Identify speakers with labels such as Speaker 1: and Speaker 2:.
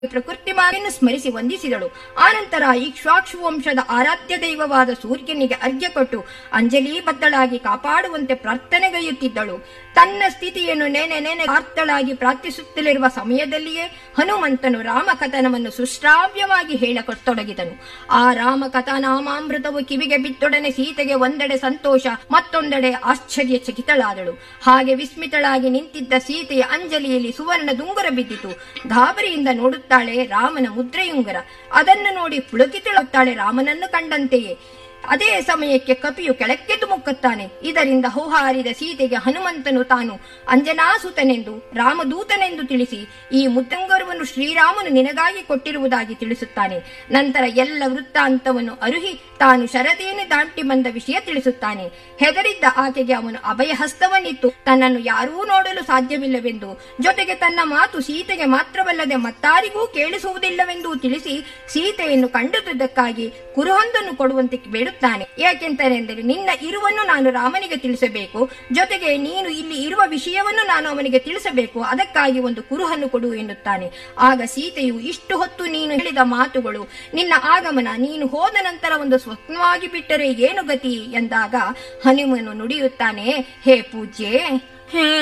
Speaker 1: ಪ್ರಕೃತಿ ಮಾತೆಯನ್ನು ಸ್ಮರಿಸಿ ವಂದಿಸಿದಳು ಆನಂತರ ಇಕ್ಷ್ವಾಕ್ಷು ವಂಶದ ಆರಾಧ್ಯ ದೈವವಾದ ಸೂರ್ಯನಿಗೆ ಅರ್ಘ್ಯ ಕೊಟ್ಟು ಅಂಜಲೀಬದ್ಧಳಾಗಿ ಕಾಪಾಡುವಂತೆ ಪ್ರಾರ್ಥನೆಗೈಯುತ್ತಿದ್ದಳು ತನ್ನ ಸ್ಥಿತಿಯನ್ನು ನೆನೆ ನೆನೆ ಆರ್ತಳಾಗಿ ಪ್ರಾರ್ಥಿಸುತ್ತಲಿರುವ ಸಮಯದಲ್ಲಿಯೇ ಹನುಮಂತನು ರಾಮಕಥನವನ್ನು ಸುಶ್ರಾವ್ಯವಾಗಿ ಹೇಳಕೊಟ್ಟೊಡಗಿದನು ಆ ರಾಮಕಥಾನಾಮಾಮೃತವು ಕಿವಿಗೆ ಬಿತ್ತೊಡನೆ ಸೀತೆಗೆ ಒಂದೆಡೆ ಸಂತೋಷ ಮತ್ತೊಂದೆಡೆ ಆಶ್ಚರ್ಯಚಕಿತಳಾದಳು ಹಾಗೆ ವಿಸ್ಮಿತಳಾಗಿ ನಿಂತಿದ್ದ ಸೀತೆಯ ಅಂಜಲಿಯಲ್ಲಿ ಸುವರ್ಣ ದುಂಗುರ ಬಿದ್ದಿತು ಗಾಬರಿಯಿಂದ ನೋಡುತ್ತಾಳೆ ರಾಮನ ಮುದ್ರೆಯುಂಗರ ಅದನ್ನು ನೋಡಿ ಪುಳಕಿತಳುತ್ತಾಳೆ ರಾಮನನ್ನು ಕಂಡಂತೆಯೇ ಅದೇ ಸಮಯಕ್ಕೆ ಕಪಿಯು ಕೆಳಕ್ಕೆದ್ದು ಮುಕ್ಕುತ್ತಾನೆ ಇದರಿಂದ ಹೌಹಾರಿದ ಸೀತೆಗೆ ಹನುಮಂತನು ತಾನು ಅಂಜನಾಸುತನೆಂದು ರಾಮದೂತನೆಂದು ತಿಳಿಸಿ ಈ ಮುದ್ದಂಗರವನ್ನು ಶ್ರೀರಾಮನು ನಿನಗಾಗಿ ಕೊಟ್ಟಿರುವುದಾಗಿ ತಿಳಿಸುತ್ತಾನೆ ನಂತರ ಎಲ್ಲ ವೃತ್ತಾಂತವನ್ನು ಅರುಹಿ ತಾನು ಶರದೇನೆ ದಾಟಿ ಬಂದ ವಿಷಯ ತಿಳಿಸುತ್ತಾನೆ ಹೆದರಿದ್ದ ಆಕೆಗೆ ಅವನು ಅಭಯಹಸ್ತವನ್ನಿತ್ತು ತನ್ನನ್ನು ಯಾರೂ ನೋಡಲು ಸಾಧ್ಯವಿಲ್ಲವೆಂದು ಜೊತೆಗೆ ತನ್ನ ಮಾತು ಸೀತೆಗೆ ಮಾತ್ರವಲ್ಲದೆ ಮತ್ತಾರಿಗೂ ಕೇಳಿಸುವುದಿಲ್ಲವೆಂದು ತಿಳಿಸಿ ಸೀತೆಯನ್ನು ಕಂಡುದಕ್ಕಾಗಿ ಕುರುಹೊಂದನ್ನು ಕೊಡುವಂತೆ ಬೇಡುತ್ತಾನೆ ಏಕೆಂತನೆಂದರೆ ನಿನ್ನ ಇರುವನ್ನು ನಾನು ರಾಮನಿಗೆ ತಿಳಿಸಬೇಕು ಜೊತೆಗೆ ನೀನು ಇಲ್ಲಿ ಇರುವ ವಿಷಯವನ್ನು ನಾನು ಅವನಿಗೆ ತಿಳಿಸಬೇಕು ಅದಕ್ಕಾಗಿ ಒಂದು ಕುರುಹನ್ನು ಕೊಡು ಎನ್ನುತ್ತಾನೆ ಆಗ ಸೀತೆಯು ಇಷ್ಟು ಹೊತ್ತು ನೀನು ಹೇಳಿದ ಮಾತುಗಳು ನಿನ್ನ ಆಗಮನ ನೀನು ಹೋದ ನಂತರ ಒಂದು ಸ್ವಪ್ನವಾಗಿ ಬಿಟ್ಟರೆ ಏನು ಗತಿ ಎಂದಾಗ ಹನುಮನು ನುಡಿಯುತ್ತಾನೆ ಹೇ ಪೂಜ್ಯೆ
Speaker 2: ಹೇ